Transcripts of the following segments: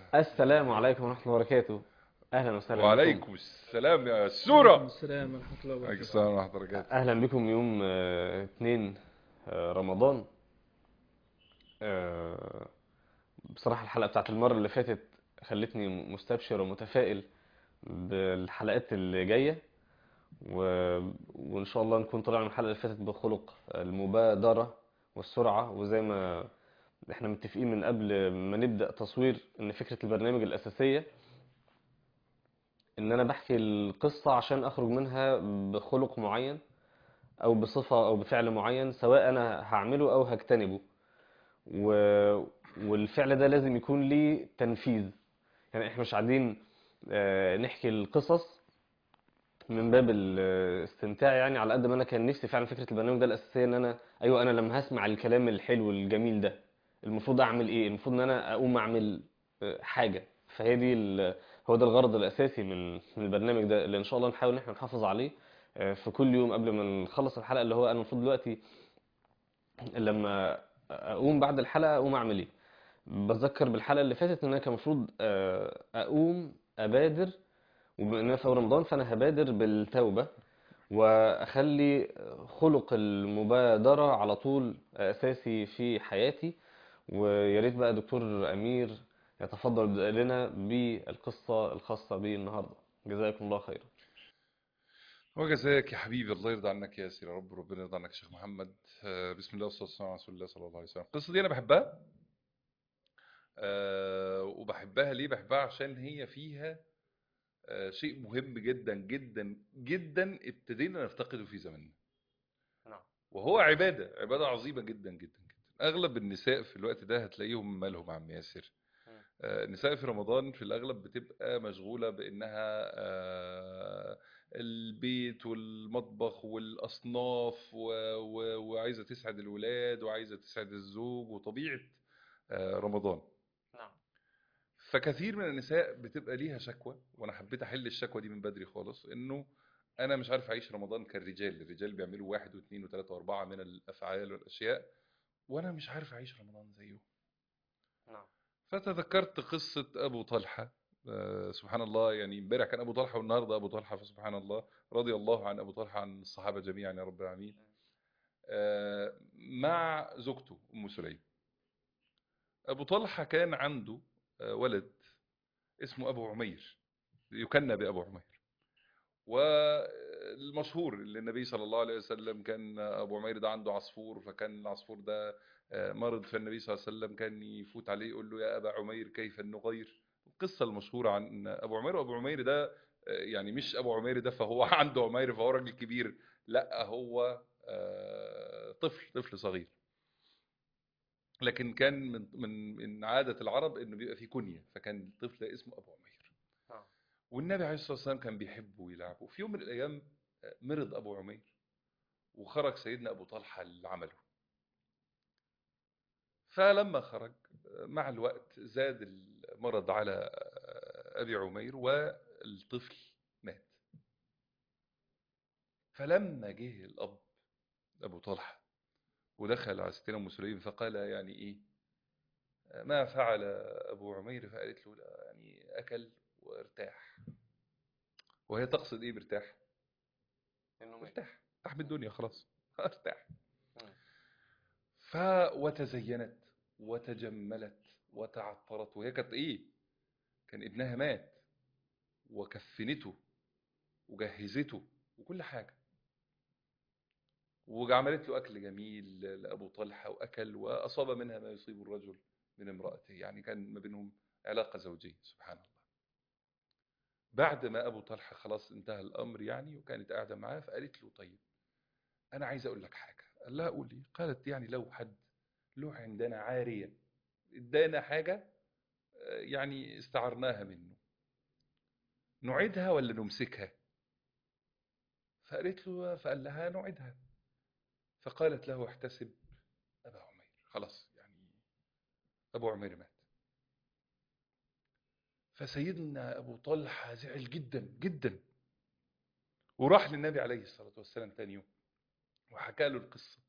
السلام عليكم ورحمة الله وبركاته أهلا وسهلا بكم وعليكم السلام يا وعليكم السورة السلام ورحمة الله عليكم وبركاته السلام ورحمة الله وبركاته أهلا بكم يوم آه، 2 آه، رمضان آه، بصراحة الحلقة بتاعت المرة اللي فاتت خلتني مستبشر ومتفائل بالحلقات اللي جاية و... وإن شاء الله نكون طلعنا من الحلقة اللي فاتت بخلق المبادرة والسرعة وزي ما احنا متفقين من قبل ما نبدأ تصوير إن فكرة البرنامج الأساسية إن أنا بحكي القصة عشان أخرج منها بخلق معين او بصفة او بفعل معين سواء انا هعمله او هجتنبه و... والفعل ده لازم يكون ليه تنفيذ يعني احنا مش قاعدين آه، نحكي القصص من باب الاستمتاع يعني على قد ما انا كان نفسي فعلا فكرة البرنامج ده الاساسية ان انا ايوه انا لما هسمع الكلام الحلو الجميل ده المفروض اعمل ايه المفروض ان انا اقوم اعمل آه، حاجة فهي دي ال... هو ده الغرض الاساسي من من البرنامج ده اللي ان شاء الله نحاول ان احنا نحافظ عليه آه، في كل يوم قبل ما نخلص الحلقة اللي هو انا المفروض دلوقتي لما اقوم بعد الحلقة اقوم اعمل ايه بتذكر بالحلقة اللي فاتت ان انا كان المفروض آه، اقوم ابادر وبما اننا في اول رمضان فانا هبادر بالتوبة واخلي خلق المبادرة على طول اساسي في حياتي ويا ريت بقى دكتور امير يتفضل لنا بالقصة الخاصة بي النهاردة جزاكم الله خيرا وجزاك يا حبيبي الله يرضى عنك يا ياسر يا رب ربنا يرضى عنك يا شيخ محمد آه، بسم الله والصلاة والسلام على رسول الله صلى الله عليه وسلم القصة دي أنا بحبها آه، وبحبها ليه بحبها عشان هي فيها آه، شيء مهم جدا جدا جدا ابتدينا نفتقده في زماننا نعم وهو عبادة عبادة عظيمة جدا جدا جدا أغلب النساء في الوقت ده هتلاقيهم مالهم عم ياسر مم. آه، النساء في رمضان في الأغلب بتبقى مشغولة بأنها آه، البيت والمطبخ والأصناف و... و... وعايزة تسعد الولاد وعايزة تسعد الزوج وطبيعة آه، رمضان نعم فكثير من النساء بتبقى ليها شكوى وانا حبيت احل الشكوى دي من بدري خالص انه انا مش عارف اعيش رمضان كالرجال الرجال بيعملوا واحد واثنين وثلاثة واربعة من الافعال والاشياء وانا مش عارف اعيش رمضان زيه نعم فتذكرت قصة ابو طلحة آه، سبحان الله يعني امبارح كان ابو طلحة والنهارده ابو طلحة فسبحان الله رضي الله عن ابو طلحة عن الصحابة جميعا يا رب العالمين آه، مع زوجته ام سليم ابو طلحة كان عنده آه، ولد اسمه ابو عمير يكنى بابو عمير والمشهور اللي النبي صلى الله عليه وسلم كان ابو عمير ده عنده عصفور فكان العصفور ده آه، مرض فالنبي صلى الله عليه وسلم كان يفوت عليه يقول له يا ابا عمير كيف نغير القصه المشهوره عن ابو عمير وابو عمير ده آه، يعني مش ابو عمير ده فهو عنده عمير فهو راجل كبير لا هو آه، طفل طفل صغير لكن كان من من من عاده العرب انه بيبقى في كنيه فكان الطفل ده اسمه ابو عمير نعم والنبي عليه الصلاه والسلام كان بيحبه ويلعبه وفي يوم من الايام آه، مرض ابو عمير وخرج سيدنا ابو طلحه لعمله فلما خرج آه، مع الوقت زاد المرض على آه، ابي عمير والطفل مات فلما جه الاب ابو طلحه ودخل على ستنا ام سليم فقال يعني ايه ما فعل ابو عمير فقالت له لا يعني اكل وارتاح وهي تقصد ايه مرتاح انه مات ارتاح ارتاح من الدنيا خلاص ارتاح مم. ف وتزينت وتجملت وتعطرت وهي كانت ايه كان ابنها مات وكفنته وجهزته وكل حاجه وعملت له اكل جميل لابو طلحه واكل واصاب منها ما يصيب الرجل من امراته يعني كان ما بينهم علاقه زوجيه سبحان الله بعد ما ابو طلحه خلاص انتهى الامر يعني وكانت قاعده معاه فقالت له طيب انا عايز اقول لك حاجه قال لها قولي قالت يعني لو حد له عندنا عاريه ادانا حاجه آه، يعني استعرناها منه نعيدها ولا نمسكها فقالت له فقال لها نعيدها فقالت له احتسب ابا عمير خلاص يعني ابو عمير مات فسيدنا ابو طلحه زعل جدا جدا وراح للنبي عليه الصلاه والسلام ثاني يوم وحكى له القصه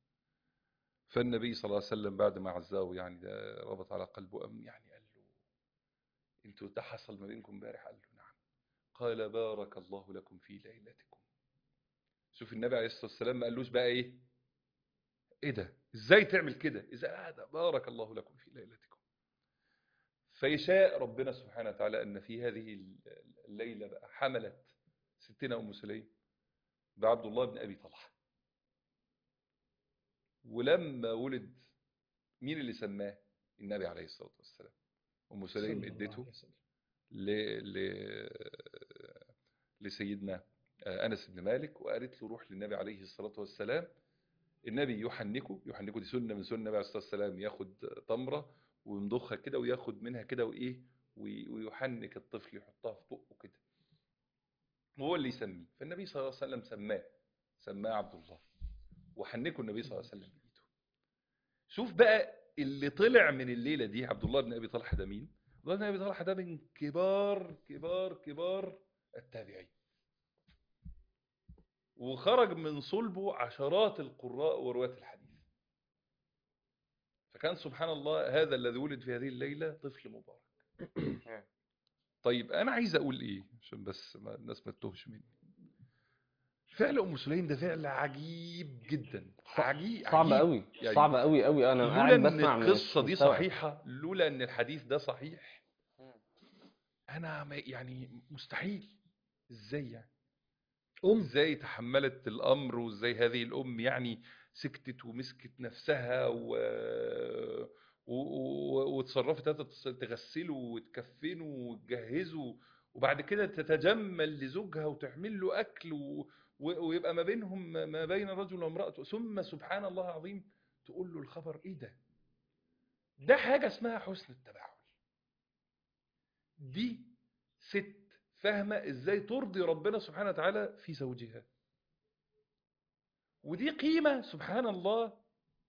فالنبي صلى الله عليه وسلم بعد ما عزاه يعني ده ربط على قلبه أم يعني قال له انتوا ده حصل ما بينكم امبارح قال له نعم قال بارك الله لكم في ليلتكم شوف النبي عليه الصلاة والسلام ما قالوش بقى ايه ايه ده ازاي تعمل كده اذا هذا بارك الله لكم في ليلتكم فيشاء ربنا سبحانه وتعالى ان في هذه الليلة بقى حملت ستنا ام سليم بعبد الله بن ابي طلحه ولما ولد مين اللي سماه النبي عليه الصلاة والسلام ام سليم صلى الله اديته عليه وسلم. ل... ل... لسيدنا أنس بن مالك وقالت له روح للنبي عليه الصلاة والسلام النبي يحنكه يحنكه دي سنة من سنة النبي عليه الصلاة والسلام ياخد تمرة ويمضخها كده وياخد منها كده وإيه وي- ويحنك الطفل يحطها في بقه كده وهو اللي يسميه فالنبي صلى الله عليه وسلم سماه سماه عبد الله وحنكه النبي صلى الله عليه وسلم بإيده شوف بقى اللي طلع من الليلة دي عبد الله بن أبي طلحة ده مين عبد الله بن أبي طلحة ده من كبار كبار كبار التابعين وخرج من صلبه عشرات القراء ورواة الحديث فكان سبحان الله هذا الذي ولد في هذه الليلة طفل مبارك طيب أنا عايز أقول إيه عشان بس ما الناس ما تتوهش مني فعل أم سليم ده فعل عجيب جدا عجيب صعب عجيب. قوي يعني صعب قوي قوي انا لولا قاعد ان بسمع مش القصه دي مستوعب. صحيحه لولا ان الحديث ده صحيح انا ما- يعني مستحيل ازاي يعني أم ازاي تحملت الامر وازاي هذه الام يعني سكتت ومسكت نفسها و... و... و... وتصرفت هذا تغسله وتكفنه وتجهزه وبعد كده تتجمل لزوجها وتعمل له اكل و... و... ويبقى ما بينهم ما بين الرجل وامرأته ثم سبحان الله العظيم تقول له الخبر ايه ده ده حاجة اسمها حسن التباعل دي ست فاهمة ازاي ترضي ربنا سبحانه وتعالى في زوجها ودي قيمة سبحان الله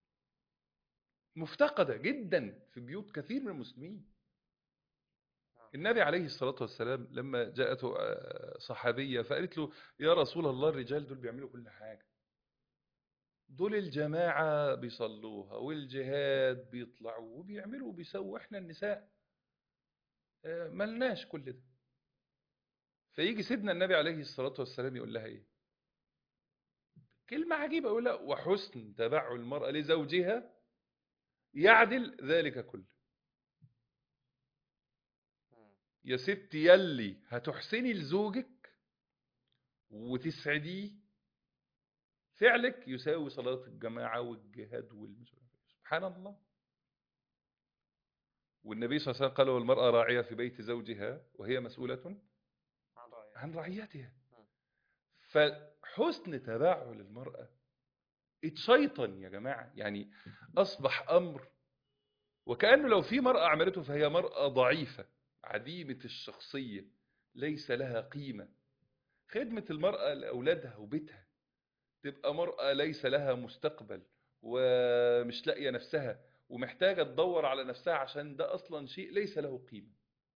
مفتقدة جدا في بيوت كثير من المسلمين النبي عليه الصلاة والسلام لما جاءته آه، صحابية فقالت له يا رسول الله الرجال دول بيعملوا كل حاجة دول الجماعة بيصلوها والجهاد بيطلعوا وبيعملوا وبيسووا احنا النساء آه، ملناش كل ده فيجي سيدنا النبي عليه الصلاة والسلام يقول لها ايه كلمة عجيبة يقول لها وحسن تبع المرأة لزوجها يعدل ذلك كله يا ست يلي هتحسني لزوجك وتسعديه فعلك يساوي صلاة الجماعة والجهاد والمش عارف إيه. سبحان الله والنبي صلى الله عليه وسلم قال والمرأة راعية في بيت زوجها وهي مسؤولة عن رعيتها فحسن تباعل المرأة اتشيطن يا جماعة يعني أصبح أمر وكأنه لو في مرأة عملته فهي مرأة ضعيفة عديمة الشخصية ليس لها قيمة خدمة المرأة لأولادها وبيتها تبقى مرأة ليس لها مستقبل ومش لاقية نفسها ومحتاجة تدور على نفسها عشان ده أصلا شيء ليس له قيمة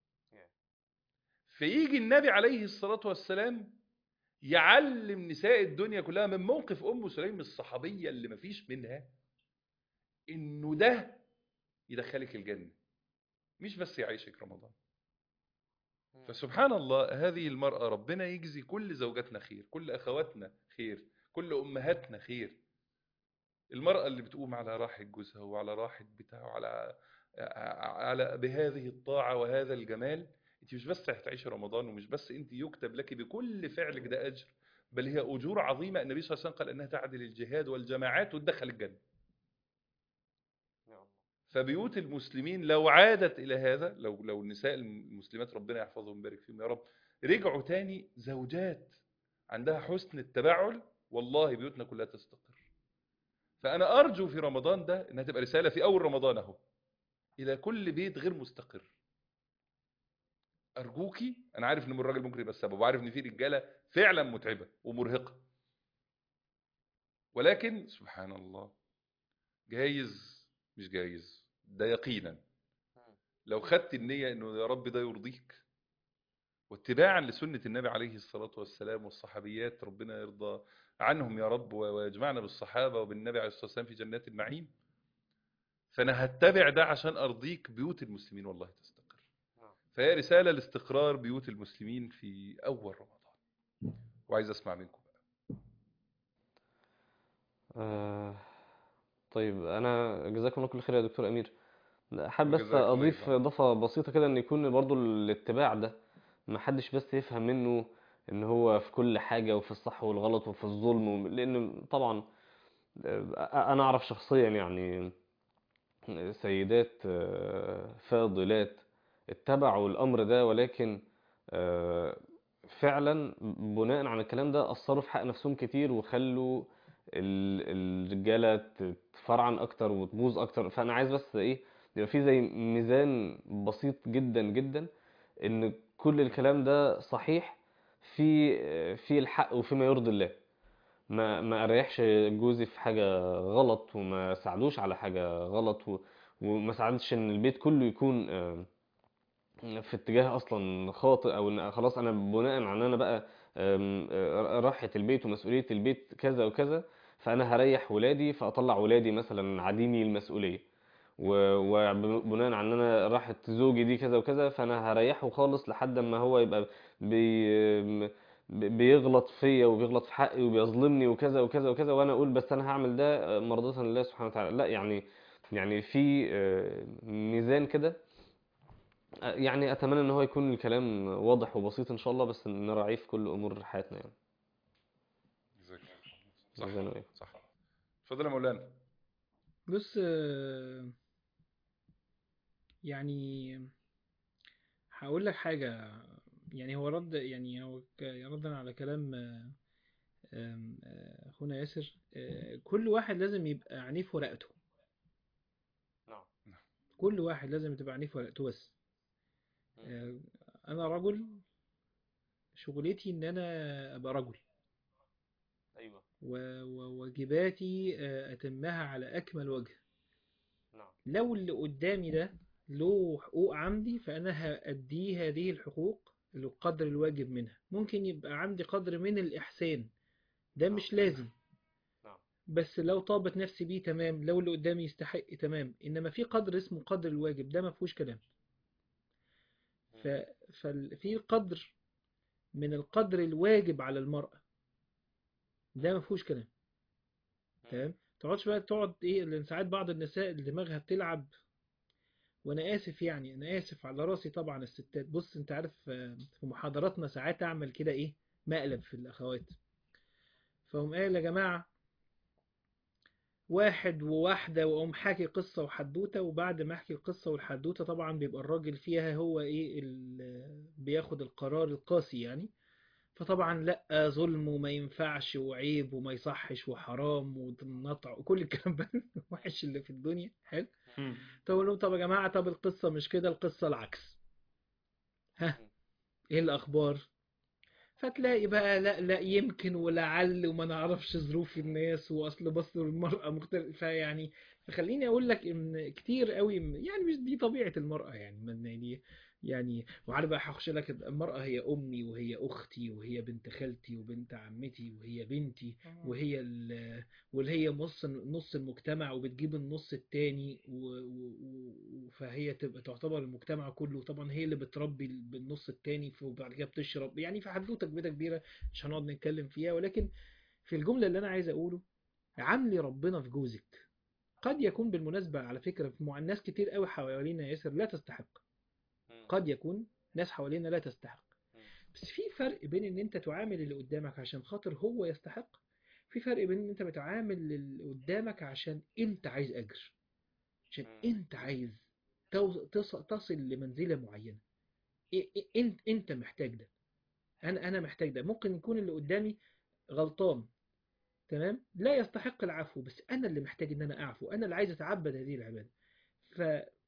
فيجي النبي عليه الصلاة والسلام يعلم نساء الدنيا كلها من موقف أم سليم الصحابية اللي مفيش منها إنه ده يدخلك الجنة مش بس يعيشك رمضان فسبحان الله هذه المرأة ربنا يجزي كل زوجاتنا خير كل أخواتنا خير كل أمهاتنا خير المرأة اللي بتقوم على راحة جوزها وعلى راحة بتاعه وعلى على بهذه الطاعة وهذا الجمال انت مش بس هتعيشي رمضان ومش بس انت يكتب لك بكل فعلك ده أجر بل هي أجور عظيمة النبي صلى الله عليه وسلم قال أنها تعدل الجهاد والجماعات وتدخل الجنة فبيوت المسلمين لو عادت إلى هذا لو لو النساء المسلمات ربنا يحفظهم ويبارك فيهم يا رب رجعوا تاني زوجات عندها حسن التباعل والله بيوتنا كلها تستقر فأنا أرجو في رمضان ده إنها تبقى رسالة في أول رمضان أهو إلى كل بيت غير مستقر أرجوكي أنا عارف إن الراجل ممكن يبقى السبب وعارف إن في رجالة فعلا متعبة ومرهقة ولكن سبحان الله جايز مش جايز ده يقينا لو خدت النية انه يا رب ده يرضيك واتباعا لسنة النبي عليه الصلاة والسلام والصحابيات ربنا يرضى عنهم يا رب ويجمعنا بالصحابة وبالنبي عليه الصلاة والسلام في جنات النعيم فأنا هتبع ده عشان أرضيك بيوت المسلمين والله تستقر فهي رسالة لاستقرار بيوت المسلمين في أول رمضان وعايز أسمع منكم بقى آه طيب انا جزاكم الله كل خير يا دكتور امير حابب بس وجزاك الله اضيف خير. اضافه بسيطه كده ان يكون برضو الاتباع ده ما حدش بس يفهم منه ان هو في كل حاجه وفي الصح والغلط وفي الظلم وم- لان طبعا آه، انا اعرف شخصيا يعني سيدات آه، فاضلات اتبعوا الامر ده ولكن آه، فعلا بناء على الكلام ده اثروا في حق نفسهم كتير وخلوا ال- الرجاله تفرعن اكتر وتبوظ اكتر فانا عايز بس ايه يبقى في زي ميزان بسيط جدا جدا ان كل الكلام ده صحيح في في الحق وفيما يرضي الله ما ما اريحش جوزي في حاجه غلط وما ساعدوش على حاجه غلط و- وما ساعدش ان البيت كله يكون آه، في اتجاه اصلا خاطئ او ان خلاص انا بناء على ان انا بقى آم، آه، راحة البيت ومسؤولية البيت كذا وكذا فانا هريح ولادي فاطلع ولادي مثلا عديمي المسؤولية و- وبناء على ان انا راحة زوجي دي كذا وكذا فانا هريحه خالص لحد ما هو يبقى بي آم، بي- بيغلط فيا وبيغلط في حقي وبيظلمني وكذا وكذا وكذا وانا اقول بس انا هعمل ده مرضاة لله سبحانه وتعالى لا يعني يعني في آه، ميزان كده يعني اتمنى ان هو يكون الكلام واضح وبسيط ان شاء الله بس نراعيه في كل امور حياتنا يعني جزاك الله خير. صح جزانا وإياكم. صح اتفضل يا مولانا بص آه، يعني هقول لك حاجة يعني هو رد يعني هو ك- ردا على كلام آه، آم، آه، أخونا ياسر آه، كل واحد لازم يبقى عنيف ورقته نعم كل واحد لازم تبقى عنيف ورقته بس آه، أنا رجل شغلتي إن أنا أبقى رجل ايوه و- وواجباتي آه، أتمها على أكمل وجه نعم لو اللي قدامي ده له حقوق عندي فأنا هأديه هذه الحقوق القدر الواجب منها ممكن يبقى عندي قدر من الإحسان ده مش لازم نعم بس لو طابت نفسي بيه تمام لو اللي قدامي يستحق تمام إنما في قدر اسمه قدر الواجب ده ما فيهوش كلام ف... ففي قدر من القدر الواجب على المرأة ده ما فيهوش كلام تمام تقعدش بقى تقعد ايه لان ساعات بعض النساء اللي دماغها بتلعب وانا اسف يعني انا اسف على راسي طبعا الستات بص انت عارف آه، في محاضراتنا ساعات اعمل كده ايه مقلب في الاخوات فهم قال يا جماعه واحد وواحده واقوم حاكي قصه وحدوته وبعد ما احكي القصه والحدوته طبعا بيبقى الراجل فيها هو ايه ال- بياخد القرار القاسي يعني فطبعا لا ظلم وما ينفعش وعيب وما يصحش وحرام ونطع وكل الكلام ده وحش اللي في الدنيا حلو طب أقول لهم طب يا جماعة طب القصة مش كده القصة العكس ها ايه الأخبار فتلاقي بقى لا لا يمكن ولعل وما نعرفش ظروف الناس وأصل بصر المرأة مختلف فيعني فخليني أقول لك إن كتير قوي يعني مش دي طبيعة المرأة يعني من يعني يعني وعلى بقى هخش لك المرأة هي أمي وهي أختي وهي بنت خالتي وبنت عمتي وهي بنتي وهي ال- واللي هي نص نص المجتمع وبتجيب النص التاني و- و- و- فهي تبقى تعتبر المجتمع كله طبعا هي اللي بتربي بالنص التاني وبعد كده بتشرب يعني في حدوته كبيره كبيره مش هنقعد نتكلم فيها ولكن في الجمله اللي انا عايز اقوله عاملي ربنا في جوزك قد يكون بالمناسبه على فكره في مع ناس كتير قوي حوالينا يا ياسر لا تستحق قد يكون ناس حوالينا لا تستحق بس في فرق بين ان انت تعامل اللي قدامك عشان خاطر هو يستحق في فرق بين ان انت بتعامل اللي قدامك عشان انت عايز اجر عشان مم. انت عايز تو- تص- تصل لمنزلة معينة إيه- إيه- انت انت محتاج ده انا انا محتاج ده ممكن يكون اللي قدامي غلطان تمام لا يستحق العفو بس انا اللي محتاج ان انا اعفو انا اللي عايز اتعبد هذه العبادة ف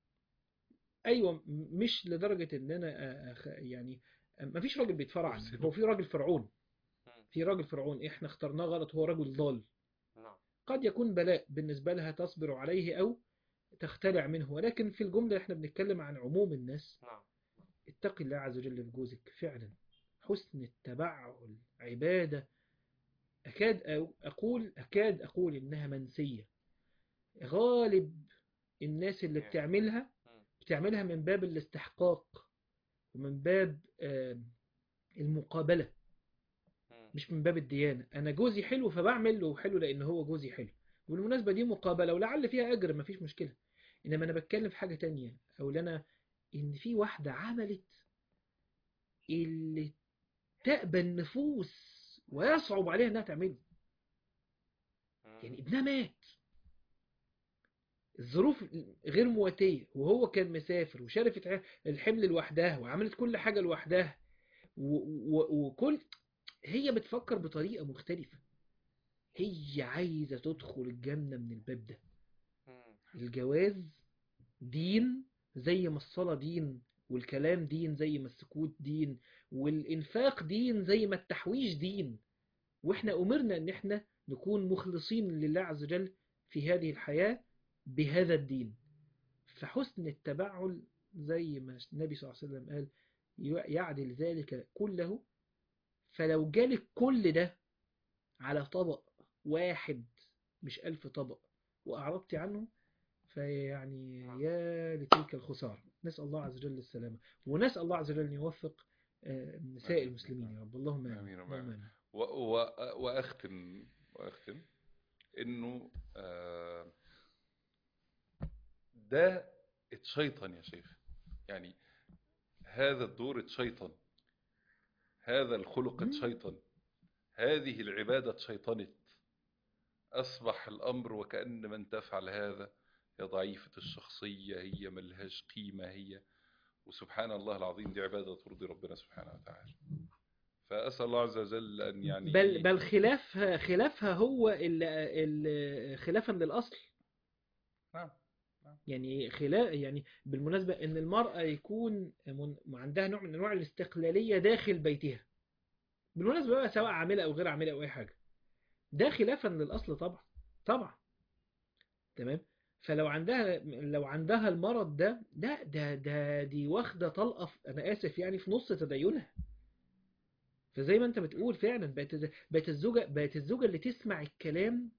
ايوه م- مش لدرجة ان انا أ- أخ- يعني ما فيش راجل بيتفرعن أفسد. هو في راجل فرعون في راجل فرعون احنا اخترناه غلط هو رجل ضال نعم قد يكون بلاء بالنسبة لها تصبر عليه أو تختلع منه ولكن في الجملة احنا بنتكلم عن عموم الناس نعم اتقي الله عز وجل في جوزك فعلا حسن التبعل عبادة أكاد أو أقول أكاد أقول إنها منسية غالب الناس اللي Yeah. بتعملها بتعملها من باب الاستحقاق ومن باب آه، المقابلة مش من باب الديانة أنا جوزي حلو فبعمل له حلو لأن هو جوزي حلو والمناسبة دي مقابلة ولعل فيها أجر مفيش مشكلة إنما أنا بتكلم في حاجة تانية أو لنا إن في واحدة عملت اللي تأبى النفوس ويصعب عليها إنها تعمله يعني ابنها مات الظروف غير مواتية وهو كان مسافر وشارفت الحمل لوحدها وعملت كل حاجة لوحدها و- و- وكل هي بتفكر بطريقة مختلفة هي عايزة تدخل الجنة من الباب ده الجواز دين زي ما الصلاة دين والكلام دين زي ما السكوت دين والإنفاق دين زي ما التحويش دين وإحنا أمرنا إن إحنا نكون مخلصين لله عز وجل في هذه الحياة بهذا الدين فحسن التبعل زي ما النبي صلى الله عليه وسلم قال يعدل ذلك كله فلو جالك كل ده على طبق واحد مش ألف طبق وأعرضت عنه فيعني يا لتلك الخسارة نسأل الله عز وجل السلامة ونسأل الله عز وجل أن يوفق آه، نساء آمين. المسلمين يا رب اللهم آمين آمين. اللهم آمين و- و- واختم واختم انه آه، ده اتشيطن يا شيخ يعني هذا الدور اتشيطن هذا الخلق مم. اتشيطن هذه العبادة اتشيطنت أصبح الأمر وكأن من تفعل هذا هي ضعيفة الشخصية هي ملهاش قيمة هي وسبحان الله العظيم دي عبادة ترضي ربنا سبحانه وتعالى فأسأل الله عز وجل أن يعني بل بل خلافها خلافها هو ال ال خلافا للأصل نعم يعني خلاف يعني بالمناسبة ان المرأة يكون من عندها نوع من انواع الاستقلالية داخل بيتها بالمناسبة بقى سواء عاملة او غير عاملة او اي حاجة ده خلافا للأصل طبعا طبعا تمام فلو عندها لو عندها المرض ده ده ده ده دي واخدة طلقة في- انا اسف يعني في نص تدينها فزي ما انت بتقول فعلا بقت بقت الزوجة بقت الزوجة اللي تسمع الكلام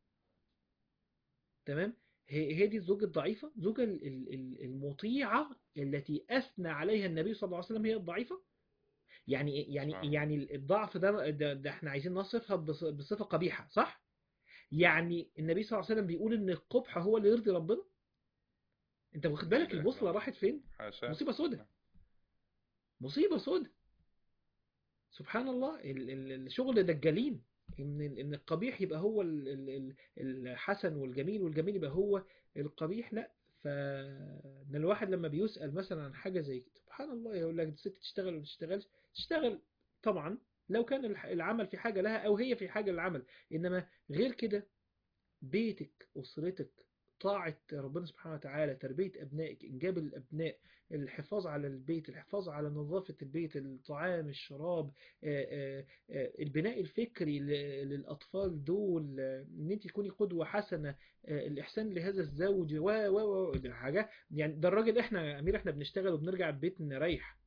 تمام هي هي دي الزوجة الضعيفة الزوجة ال- ال- ال- المطيعة التي أثنى عليها النبي صلى الله عليه وسلم هي الضعيفة يعني يعني صح. يعني الضعف ده, ده, ده احنا عايزين نصفها بص- بصفة قبيحة صح يعني النبي صلى الله عليه وسلم بيقول ان القبح هو اللي يرضي ربنا انت واخد بالك إله البوصلة إلا راحت فين حاشا مصيبة سودة مصيبة سودة سبحان الله ال- ال- الشغل دجالين ان ان القبيح يبقى هو ال- ال- ال- الحسن والجميل والجميل يبقى هو القبيح لا فان الواحد لما بيسأل مثلا عن حاجة زي كده سبحان الله يقول لك الست تشتغل ولا تشتغلش تشتغل طبعا لو كان الح- العمل في حاجة لها او هي في حاجة للعمل انما غير كده بيتك اسرتك طاعة ربنا سبحانه وتعالى تربية أبنائك إنجاب الأبناء الحفاظ على البيت الحفاظ على نظافة البيت الطعام الشراب آه، آه، آه، البناء الفكري ل- للأطفال دول آه، إن أنت تكوني قدوة حسنة آه، الإحسان لهذا الزوج و و و ده حاجة يعني ده الراجل إحنا يا أمير إحنا بنشتغل وبنرجع البيت نريح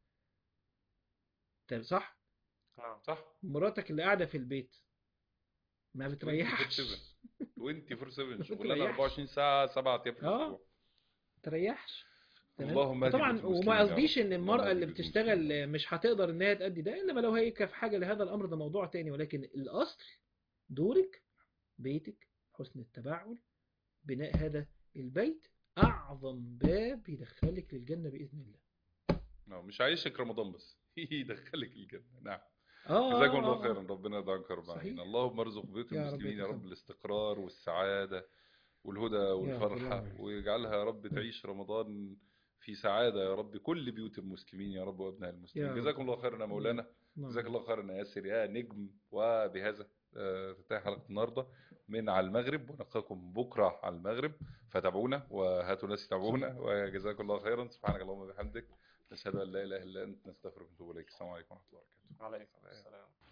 طب صح صح مراتك اللي قاعدة في البيت ما بتريحش 24 7 ما شغلانه بتريحش. 24 ساعه سبعة ايام في آه. الاسبوع تريحش تمام؟ اللهم اهد طبعا بيوت المسلمين وما يا رب. قصديش ان اللهم المرأة اهد اللي بيوت بتشتغل المسلمين. مش هتقدر ان هي تأدي ده انما لو هي في حاجة لهذا الامر ده موضوع تاني ولكن الاصل دورك بيتك حسن التباعل بناء هذا البيت اعظم باب يدخلك للجنة باذن الله نعم مش عايشك رمضان بس يدخلك الجنه نعم اه جزاكم آه، الله آه. خيرا ربنا يدعمك يا رب صحيح. العالمين اللهم ارزق بيوت يا رب المسلمين يا رب يتقبل. الاستقرار والسعاده والهدى اللهم والفرحه آمين. ويجعلها يا رب تعيش رمضان في سعاده يا رب كل بيوت المسلمين يا رب وابناء يا المسلمين رب. جزاكم الله خيرا يا مولانا نعم. جزاك الله خيرا يا ياسر يا نجم وبهذا آه، تنتهي حلقه النهارده من على المغرب ونلقاكم بكره على المغرب فتابعونا وهاتوا ناس يتابعونا وجزاكم الله خيرا سبحانك اللهم وبحمدك نشهد ان لا اله الا انت نستغفرك ونتوب اليك السلام عليكم ورحمه الله وبركاته عليكم السلام